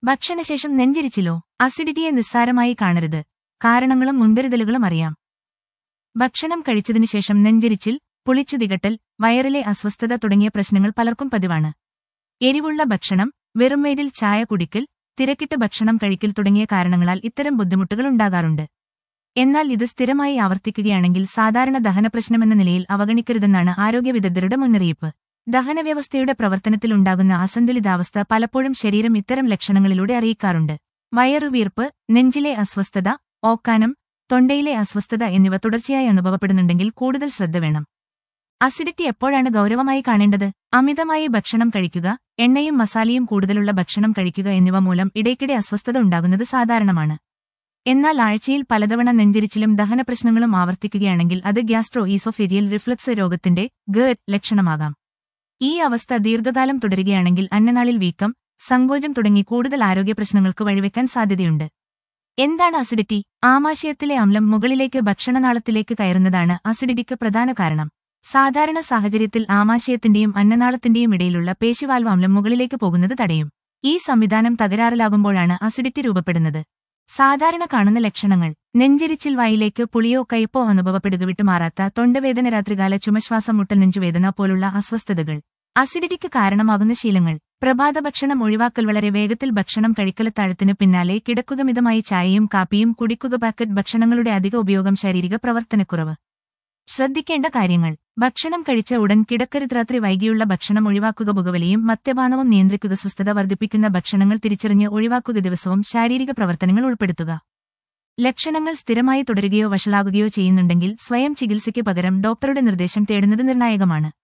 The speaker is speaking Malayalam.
ഭക്ഷണശേഷം നെഞ്ചിരിച്ചിലോ അസിഡിറ്റിയെ നിസ്സാരമായി കാണരുത് കാരണങ്ങളും മുൻകരുതലുകളും അറിയാം ഭക്ഷണം കഴിച്ചതിനു ശേഷം നെഞ്ചരിച്ചിൽ പുളിച്ചു തികട്ടൽ വയറിലെ അസ്വസ്ഥത തുടങ്ങിയ പ്രശ്നങ്ങൾ പലർക്കും പതിവാണ് എരിവുള്ള ഭക്ഷണം വെറുംവയറ്റിൽ ചായ കുടിക്കൽ തിരക്കിട്ട് ഭക്ഷണം കഴിക്കൽ തുടങ്ങിയ കാരണങ്ങളാൽ ഇത്തരം ബുദ്ധിമുട്ടുകൾ ഉണ്ടാകാറുണ്ട് എന്നാൽ ഇത് സ്ഥിരമായി ആവർത്തിക്കുകയാണെങ്കിൽ സാധാരണ ദഹനപ്രശ്നമെന്ന നിലയിൽ അവഗണിക്കരുതെന്നാണ് ആരോഗ്യ വിദഗ്ധരുടെ മുന്നറിയിപ്പ് ദഹനവ്യവസ്ഥയുടെ പ്രവർത്തനത്തിലുണ്ടാകുന്ന അസന്തുലിതാവസ്ഥ പലപ്പോഴും ശരീരം ഇത്തരം ലക്ഷണങ്ങളിലൂടെ അറിയിക്കാറുണ്ട് വയറുവീർപ്പ് നെഞ്ചിലെ അസ്വസ്ഥത ഓക്കാനം തൊണ്ടയിലെ അസ്വസ്ഥത എന്നിവ തുടർച്ചയായി അനുഭവപ്പെടുന്നുണ്ടെങ്കിൽ കൂടുതൽ ശ്രദ്ധ വേണം അസിഡിറ്റി എപ്പോഴാണ് ഗൗരവമായി കാണേണ്ടത് അമിതമായി ഭക്ഷണം കഴിക്കുക എണ്ണയും മസാലയും കൂടുതലുള്ള ഭക്ഷണം കഴിക്കുക എന്നിവ മൂലം ഇടയ്ക്കിടെ അസ്വസ്ഥത ഉണ്ടാകുന്നത് സാധാരണമാണ് എന്നാൽ ആഴ്ചയിൽ പലതവണ നെഞ്ചരിച്ചിലും ദഹനപ്രശ്നങ്ങളും ആവർത്തിക്കുകയാണെങ്കിൽ അത് ഗ്യാസ്ട്രോ ഈസോഫേജിയൽ റിഫ്ലക്സ് രോഗത്തിന്റെ ഗേഡ് ലക്ഷണമാകാം ഈ അവസ്ഥ ദീർഘകാലം തുടരുകയാണെങ്കിൽ അന്നനാളിൽ വീക്കം സങ്കോചം തുടങ്ങി കൂടുതൽ ആരോഗ്യ പ്രശ്നങ്ങൾക്ക് വഴിവെക്കാൻ സാധ്യതയുണ്ട് എന്താണ് അസിഡിറ്റി ആമാശയത്തിലെ അമ്ലം മുകളിലേക്ക് ഭക്ഷണനാളത്തിലേക്ക് കയറുന്നതാണ് അസിഡിറ്റിക്ക് പ്രധാന കാരണം സാധാരണ സാഹചര്യത്തിൽ ആമാശയത്തിന്റെയും അന്നനാളത്തിന്റെയും ഇടയിലുള്ള പേശിവാൽവ് അമ്ലം മുകളിലേക്ക് പോകുന്നത് തടയും ഈ സംവിധാനം തകരാറിലാകുമ്പോഴാണ് അസിഡിറ്റി രൂപപ്പെടുന്നത് സാധാരണ കാണുന്ന ലക്ഷണങ്ങൾ നെഞ്ചിരിച്ചിൽ വായിലേക്ക് പുളിയോ കയ്പോ അനുഭവപ്പെടുക വിട്ടുമാറാത്ത തൊണ്ടവേദന രാത്രികാല ചുമശ്വാസം മുട്ടൽ നെഞ്ചുവേദന പോലുള്ള അസ്വസ്ഥതകൾ അസിഡിറ്റിക്ക് കാരണമാകുന്ന ശീലങ്ങൾ പ്രഭാത ഭക്ഷണം ഒഴിവാക്കൽ വളരെ വേഗത്തിൽ ഭക്ഷണം കഴിക്കലത്താഴത്തിന് പിന്നാലെ കിടക്കുക മിതമായി ചായയും കാപ്പിയും കുടിക്കുക പാക്കറ്റ് ഭക്ഷണങ്ങളുടെ അധിക ഉപയോഗം ശാരീരിക പ്രവർത്തനക്കുറവ് ശ്രദ്ധിക്കേണ്ട കാര്യങ്ങൾ ഭക്ഷണം കഴിച്ച ഉടൻ കിടക്കരുത് രാത്രി വൈകിയുള്ള ഭക്ഷണം ഒഴിവാക്കുക പുകവലിയും മദ്യപാനവും നിയന്ത്രിക്കുക സ്വസ്ഥത വർദ്ധിപ്പിക്കുന്ന ഭക്ഷണങ്ങൾ തിരിച്ചറിഞ്ഞ് ഒഴിവാക്കുക ദിവസവും ശാരീരിക പ്രവർത്തനങ്ങൾ ഉൾപ്പെടുത്തുക ലക്ഷണങ്ങൾ സ്ഥിരമായി തുടരുകയോ വഷളാകുകയോ ചെയ്യുന്നുണ്ടെങ്കിൽ സ്വയം ചികിത്സയ്ക്ക് പകരം ഡോക്ടറുടെ നിർദ്ദേശം തേടുന്നത് നിർണായകമാണ്